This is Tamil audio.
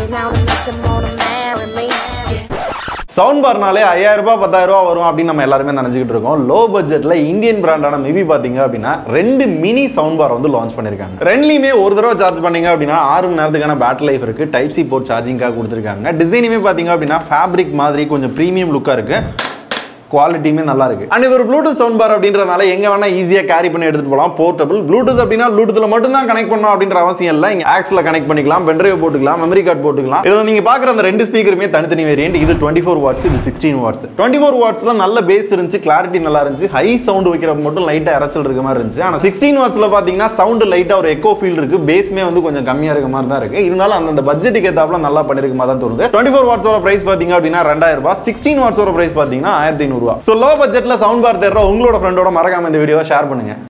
me now and make them wanna marry me. Sound பார்னாலே ஐயாயிரம் ரூபாய் பத்தாயிரம் ரூபாய் வரும் அப்படின்னு நம்ம எல்லாருமே நினச்சிக்கிட்டு இருக்கோம் லோ பட்ஜெட்ல இந்தியன் பிராண்டான மேபி பார்த்தீங்க அப்படின்னா ரெண்டு மினி சவுண்ட் பார் வந்து லான்ச் பண்ணியிருக்காங்க ரெண்டுலையுமே ஒரு தடவை சார்ஜ் பண்ணீங்க அப்படின்னா ஆறு மணி நேரத்துக்கான பேட்டரி லைஃப் இருக்கு டைப் சி போர்ட் சார்ஜிங்காக கொடுத்துருக்காங்க டிசைனுமே பார்த்தீங்க அப்படின்னா ஃபேப்ரிக் மாதிரி கொஞ்சம் ப்ரீமியம் லுக்காக இருக்கு குவாலிட்டியுமே நல்லா இருக்கு அண்ட் இது ஒரு ப்ளூடூத் சவுண்ட் பார் அப்படின்றதுனால எங்க வேணா ஈஸியா கேரி பண்ணி எடுத்துட்டு போகலாம் போர்ட்டபிள் ப்ளூடூத் அப்படின்னா ப்ளூடூத்ல மட்டும் தான் கனெக்ட் பண்ணணும் அப்படின்ற அவசியம் இல்லை இங்க ஆக்ஸ்ல கனெக்ட் பண்ணிக்கலாம் பென்ட்ரைவ் போட்டுக்கலாம் மெமரி கார்டு போட்டுக்கலாம் இதுல நீங்க பாக்குற அந்த ரெண்டு ஸ்பீக்கருமே தனித்தனி வேரியன்ட் இது டுவெண்ட்டி ஃபோர் வாட்ஸ் இது சிக்ஸ்டீன் வாட்ஸ் டுவெண்ட்டி ஃபோர் வாட்ஸ்ல நல்ல பேஸ் இருந்துச்சு கிளாரிட்டி நல்லா இருந்துச்சு ஹை சவுண்ட் வைக்கிறப்ப மட்டும் லைட்டா இறைச்சல் இருக்க மாதிரி இருந்துச்சு ஆனா சிக்ஸ்டீன் வாட்ஸ்ல பாத்தீங்கன்னா சவுண்ட் லைட்டா ஒரு எக்கோ ஃபீல் இருக்கு பேஸ்மே வந்து கொஞ்சம் கம்மியா இருக்க மாதிரி தான் இருக்கு இருந்தாலும் அந்தந்த பட்ஜெட்டுக்கு ஏத்தாப்புல நல்லா பண்ணிருக்க மாதிரி தான் தோணுது டுவெண்ட்டி ஃபோர் வாட்ஸோட பிரைஸ் பாத்தீங்க அப்படின்னா ரெண்டாயிரம் ரூபாய் சிக்ஸ்டீன் வாட்ஸோட பிரைஸ் பாத்தீங்கன்னா ஆயிரத்தி ஐநூறு ரூபாய் ஸோ லோ பட்ஜெட்ல சவுண்ட் பார் தேடுற உங்களோட ஃப்ரெண்டோட மறக்காம இந்த வீடியோவை ஷேர் பண்ணுங்க